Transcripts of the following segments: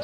arrest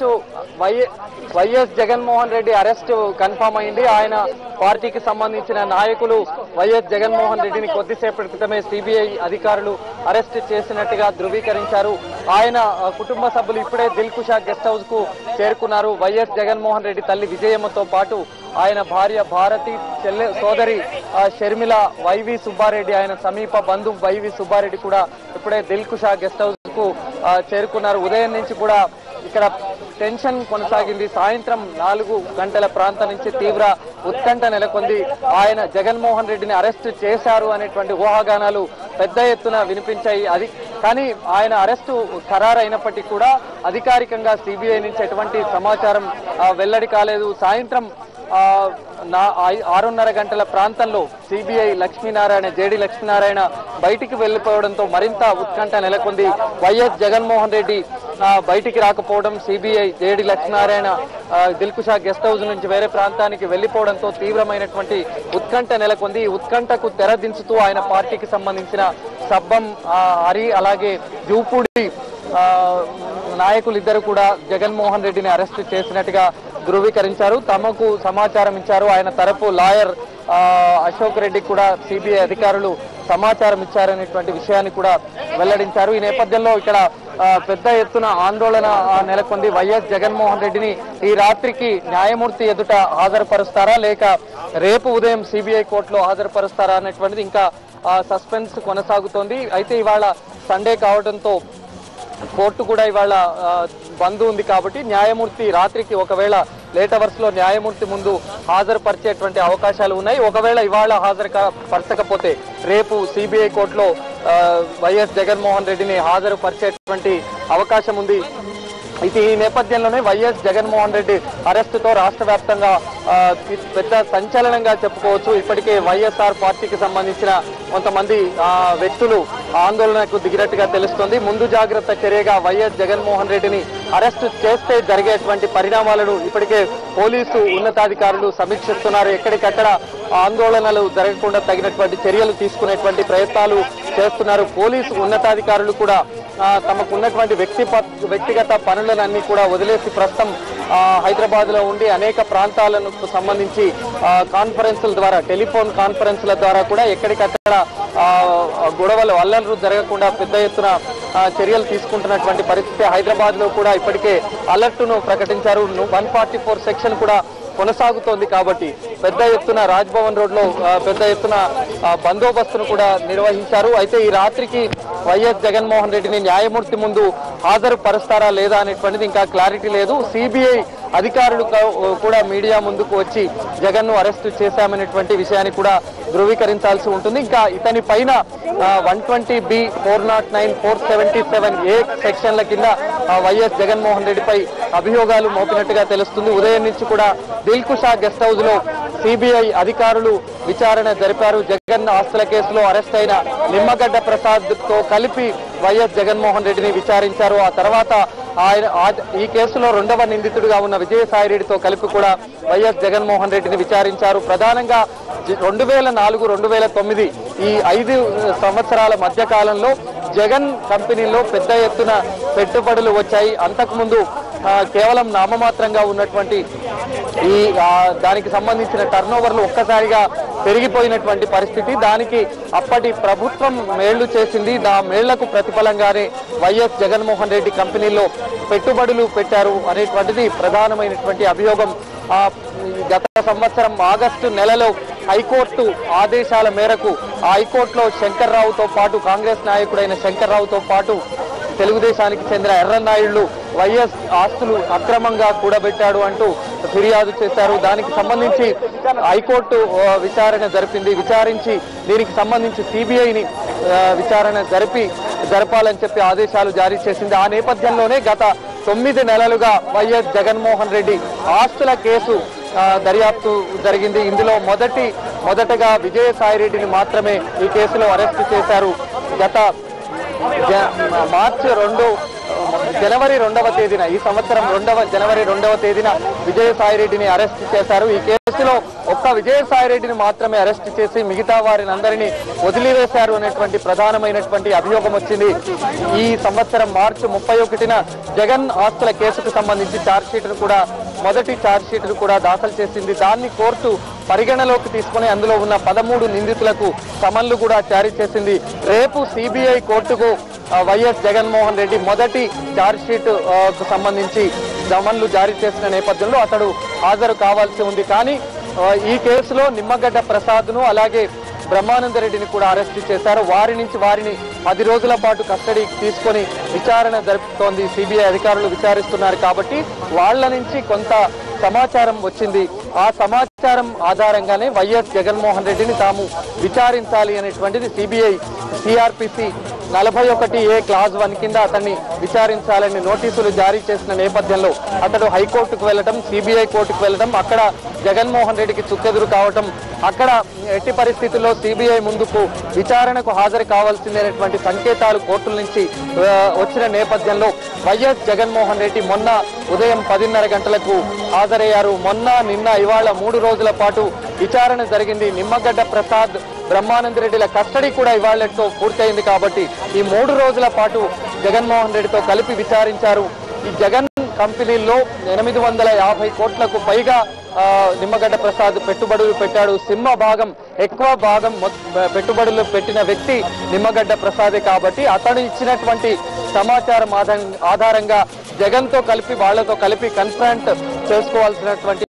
YS Jaganmohan Reddy arrest confirm అయింది ఆయన పార్టీకి సంబంధించిన నాయకులు వైఎస్ జగన్మోహన్ రెడ్డిని కొద్దిసేపటి క్రితమే సిబిఐ అధికారులు అరెస్ట్ చేసినట్టుగా ధృవీకరించారు ఆయన ఆ, కుటుంబ సభ్యులు ఇప్పుడే దిల్కుషా గెస్ట్ హౌస్ కు చేరుకున్నారు వైఎస్ జగన్మోహన్ రెడ్డి తల్లి విజయమ్మతో పాటు ఆయన భార్య భారతి చెల్లె సోదరి ఆ, షర్మిల వైవి సుబ్బారెడ్డి ఆయన సమీప బంధు వైవి సుబ్బారెడ్డి కూడా ఇప్పుడే దిల్కుషా గెస్ట్ హౌస్ కు ఆ, చేరుకున్నారు ఉదయం నుంచి కూడా ఇక్కడ టెన్షన్ కొనసాగింది సాయంత్రం నాలుగు గంటల ప్రాంతం నుంచి తీవ్ర ఉత్కంఠ నెలకొంది ఆయన జగన్మోహన్ రెడ్డిని అరెస్ట్ చేశారు అనేటువంటి ఊహాగానాలు పెద్ద ఎత్తున వినిపించాయి అది కానీ ఆయన అరెస్టు ఖరారైనప్పటికీ కూడా అధికారికంగా సిబిఐ నుంచి ఎటువంటి సమాచారం ఆ, వెల్లడి కాలేదు సాయంత్రం ఆ, నా ఐ- ఆరున్నర గంటల ప్రాంతంలో సిబిఐ లక్ష్మీనారాయణ జేడి లక్ష్మీనారాయణ బయటికి వెళ్లిపోవడంతో మరింత ఉత్కంఠ నెలకొంది వైఎస్ జగన్మోహన్ రెడ్డి ఆ, బయటికి రాకపోవడం సిబిఐ జేడి లక్ష్మీనారాయణ ఆ, దిల్కుషా గెస్ట్ హౌస్ నుంచి వేరే ప్రాంతానికి వెళ్లిపోవడంతో తీవ్రమైనటువంటి ఉత్కంఠ నెలకొంది ఈ ఉత్కంఠకు తెరదించుతూ ఆయన పార్టీకి సంబంధించిన సబ్బం ఆ, హరి అలాగే జూపూడి ఆ, నాయకులిద్దరు కూడా జగన్మోహన్ రెడ్డిని అరెస్ట్ చేసినట్టుగా ధృవీకరించారు తమకు సమాచారం ఇచ్చారు ఆయన తరపు లాయర్ ఆ, అశోక్ రెడ్డి కూడా సిబిఐ అధికారులు సమాచారం ఇచ్చారనేటువంటి విషయాన్ని కూడా వెల్లడించారు ఈ నేపథ్యంలో ఇక్కడ ఆ, పెద్ద ఎత్తున ఆందోళన ఆ, నెలకొంది వైఎస్ జగన్మోహన్ రెడ్డిని ఈ రాత్రికి న్యాయమూర్తి ఎదుట హాజరుపరుస్తారా లేక రేపు ఉదయం సిబిఐ కోర్టులో హాజరుపరుస్తారా అనేటువంటిది ఇంకా ఆ, సస్పెన్స్ కొనసాగుతోంది అయితే ఇవాళ సండే కావడంతో కోర్టు కూడా ఇవాళ ఆ, బంద్ ఉంది కాబట్టి న్యాయమూర్తి రాత్రికి ఒకవేళ లేట్ అవర్స్ లో న్యాయమూర్తి ముందు హాజరుపరిచేటువంటి అవకాశాలు ఉన్నాయి ఒకవేళ ఇవాళ హాజరు కా- పరచకపోతే రేపు సిబిఐ కోర్టులో ఆ, వైఎస్ జగన్మోహన్ రెడ్డిని హాజరుపరిచేటువంటి అవకాశం ఉంది అయితే ఈ నేపథ్యంలోనే వైఎస్ జగన్మోహన్ రెడ్డి అరెస్టుతో రాష్ట్ర వ్యాప్తంగా ఆ, ఇది పెద్ద సంచలనంగా చెప్పుకోవచ్చు ఇప్పటికే వైఎస్ఆర్ పార్టీకి సంబంధించిన కొంతమంది ఆ, వ్యక్తులు ఆందోళనకు దిగినట్టుగా తెలుస్తోంది ముందు జాగ్రత్త చర్యగా వైఎస్ జగన్మోహన్ రెడ్డిని అరెస్టు చేస్తే జరిగేటువంటి పరిణామాలను ఇప్పటికే పోలీసు ఉన్నతాధికారులు సమీక్షిస్తున్నారు ఎక్కడికక్కడ ఆందోళనలు జరగకుండా తగినటువంటి చర్యలు తీసుకునేటువంటి ప్రయత్నాలు చేస్తున్నారు పోలీసు ఉన్నతాధికారులు కూడా ఆ, తమకు ఉన్నటువంటి వ్యక్తి వ్యక్తిగత పనులనన్నీ కూడా వదిలేసి ప్రస్తుతం హైదరాబాద్ లో ఉండి అనేక ప్రాంతాలకు సంబంధించి ఆ, కాన్ఫరెన్సుల ద్వారా టెలిఫోన్ కాన్ఫరెన్స్ల ద్వారా కూడా ఎక్కడికక్కడ ఆ, గొడవలు అల్లర్లు జరగకుండా పెద్ద ఎత్తున ఆ, చర్యలు తీసుకుంటున్నటువంటి పరిస్థితి హైదరాబాద్ లో కూడా ఇప్పటికే అలర్ట్ ను ప్రకటించారు వన్ ఫార్టీ ఫోర్ సెక్షన్ కూడా కొనసాగుతోంది కాబట్టి పెద్ద ఎత్తున రాజ్భవన్ రోడ్ లో ఆ, పెద్ద ఎత్తున ఆ, బందోబస్తును కూడా నిర్వహించారు అయితే ఈ రాత్రికి వైఎస్ జగన్మోహన్ రెడ్డిని న్యాయమూర్తి ముందు హాజరు పరుస్తారా లేదా అనేటువంటిది ఇంకా క్లారిటీ లేదు సిబిఐ అధికారులు కా- కూడా మీడియా ముందుకు వచ్చి జగన్ ను అరెస్ట్ చేశామనేటువంటి విషయాన్ని కూడా ధృవీకరించాల్సి ఉంటుంది ఇంకా ఇతని పైన one twenty B four naught nine four seventy seven A సెక్షన్ల కింద ఆ, వైఎస్ జగన్మోహన్ రెడ్డిపై అభియోగాలు మోపినట్టుగా తెలుస్తుంది ఉదయం నుంచి కూడా దిల్కుషా గెస్ట్ హౌస్ లో సిబిఐ అధికారులు విచారణ జరిపారు జగన్ ఆస్తుల కేసులో అరెస్ట్ అయిన నిమ్మగడ్డ ప్రసాద్ తో కలిపి వైఎస్ జగన్మోహన్ రెడ్డిని విచారించారు ఆ తర్వాత ఆయన ఆ- ఈ కేసులో రెండవ నిందితుడిగా ఉన్న విజయసాయి రెడ్డితో కలిపి కూడా వైఎస్ జగన్మోహన్ రెడ్డిని విచారించారు ప్రధానంగా జ- రెండు వేల నాలుగు రెండు వేల తొమ్మిది ఈ ఐదు సంవత్సరాల మధ్య కాలంలో జగన్ కంపెనీలో పెద్ద ఎత్తున పెట్టుబడులు వచ్చాయి అంతకుముందు ఆ, కేవలం నామమాత్రంగా ఉన్నటువంటి ఈ ఆ, దానికి సంబంధించిన టర్న్ ఓవర్లు ఒక్కసారిగా పెరిగిపోయినటువంటి పరిస్థితి దానికి అప్పటి ప్రభుత్వం మేళ్లు చేసింది దా మేళ్లకు ప్రతిఫలంగానే వైఎస్ జగన్మోహన్ రెడ్డి కంపెనీలో పెట్టుబడులు పెట్టారు అనేటువంటిది ప్రధానమైనటువంటి అభియోగం ఆ, గత సంవత్సరం ఆగస్టు నెలలో హైకోర్టు ఆదేశాల మేరకు ఆ హైకోర్టులో శంకర్రావుతో పాటు కాంగ్రెస్ నాయకుడైన శంకర్రావుతో పాటు తెలుగుదేశానికి చెందిన ఎర్రనాయుళ్లు వైఎస్ ఆస్తులు అక్రమంగా కూడబెట్టాడు అంటూ ఫిర్యాదు చేశారు దానికి సంబంధించి హైకోర్టు ఆ, విచారణ జరిపింది విచారించి దీనికి సంబంధించి సిబిఐని విచారణ జరిపి జరపాలని చెప్పి ఆదేశాలు జారీ చేసింది ఆ నేపథ్యంలోనే గత తొమ్మిది నెలలుగా వైఎస్ జగన్మోహన్ రెడ్డి ఆస్తుల కేసు ఆ, దర్యాప్తు జరిగింది ఇందులో మొదటి మొదటగా విజయసాయి రెడ్డిని మాత్రమే ఈ కేసులో అరెస్టు చేశారు గత జ- మార్చి రెండు జనవరి రెండవ తేదీన ఈ సంవత్సరం రెండవ జనవరి రెండవ తేదీన విజయసాయి రెడ్డిని అరెస్ట్ చేశారు ఈ కేసు కేసులో ఒక్క విజయసాయి రెడ్డిని మాత్రమే అరెస్ట్ చేసి మిగతా వారిని అందరినీ వదిలివేశారు అనేటువంటి ప్రధానమైనటువంటి అభియోగం వచ్చింది ఈ సంవత్సరం మార్చి ముప్పై ఒకటిన జగన్ ఆస్తుల కేసుకు సంబంధించి ఛార్జ్ షీట్ కూడా మొదటి ఛార్జ్ షీట్ కూడా దాఖలు చేసింది దాన్ని కోర్టు పరిగణలోకి తీసుకుని అందులో ఉన్న పదమూడు నిందితులకు సమన్లు కూడా జారీ చేసింది రేపు సిబిఐ కోర్టుకు ఆ, వైఎస్ జగన్మోహన్ రెడ్డి మొదటి ఛార్జ్ షీట్ ఆ, కు సంబంధించి సమన్లు జారీ చేసిన నేపథ్యంలో అతడు హాజరు కావాల్సి ఉంది కానీ ఆ, ఈ కేసులో నిమ్మగడ్డ ప్రసాద్ను అలాగే బ్రహ్మానంద రెడ్డిని కూడా అరెస్టు చేశారు వారి నుంచి వారిని పది రోజుల పాటు కస్టడీకి తీసుకొని విచారణ జరుపుతోంది సిబిఐ అధికారులు విచారిస్తున్నారు కాబట్టి వాళ్ళ నుంచి కొంత సమాచారం వచ్చింది ఆ సమాచారం ఆధారంగానే వైఎస్ జగన్మోహన్ రెడ్డిని తాము విచారించాలి అనేటువంటిది సిబిఐ సిఆర్పిసి నలభై ఒకటి ఏ క్లాజ్ వన్ కింద అతన్ని విచారించాలని నోటీసులు జారీ చేసిన నేపథ్యంలో అతడు హైకోర్టుకు వెళ్ళడం సిబిఐ కోర్టుకు వెళ్ళడం అక్కడ జగన్మోహన్ రెడ్డికి చుక్కెదురు కావటం అక్కడ ఎట్టి పరిస్థితుల్లో సిబిఐ ముందుకు విచారణకు హాజరు కావాల్సిందనేటువంటి సంకేతాలు కోర్టుల నుంచి ఆ, వచ్చిన నేపథ్యంలో వైఎస్ జగన్మోహన్ రెడ్డి మొన్న ఉదయం పదిన్నర గంటలకు హాజరయ్యారు మొన్న నిన్న ఇవాళ మూడు రోజుల పాటు విచారణ జరిగింది నిమ్మగడ్డ ప్రసాద్ బ్రహ్మానంద రెడ్డిల కస్టడీ కూడా ఇవాళతో పూర్తయింది కాబట్టి ఈ మూడు రోజుల పాటు జగన్మోహన్ రెడ్డితో కలిపి విచారించారు ఈ జగన్ కంపెనీల్లో ఎనిమిది వందల యాభై కోట్లకు పైగా ఆ, నిమ్మగడ్డ ప్రసాద్ పెట్టుబడులు పెట్టాడు సింహ భాగం ఎక్కువ భాగం మొత్- పెట్టుబడులు పెట్టిన వ్యక్తి నిమ్మగడ్డ ప్రసాదే కాబట్టి అతను ఇచ్చినటువంటి సమాచారం ఆధారం- ఆధారంగా జగన్ తో కలిపి వాళ్ళతో కలిపి కన్ఫరెంట్ చేసుకోవాల్సినటువంటి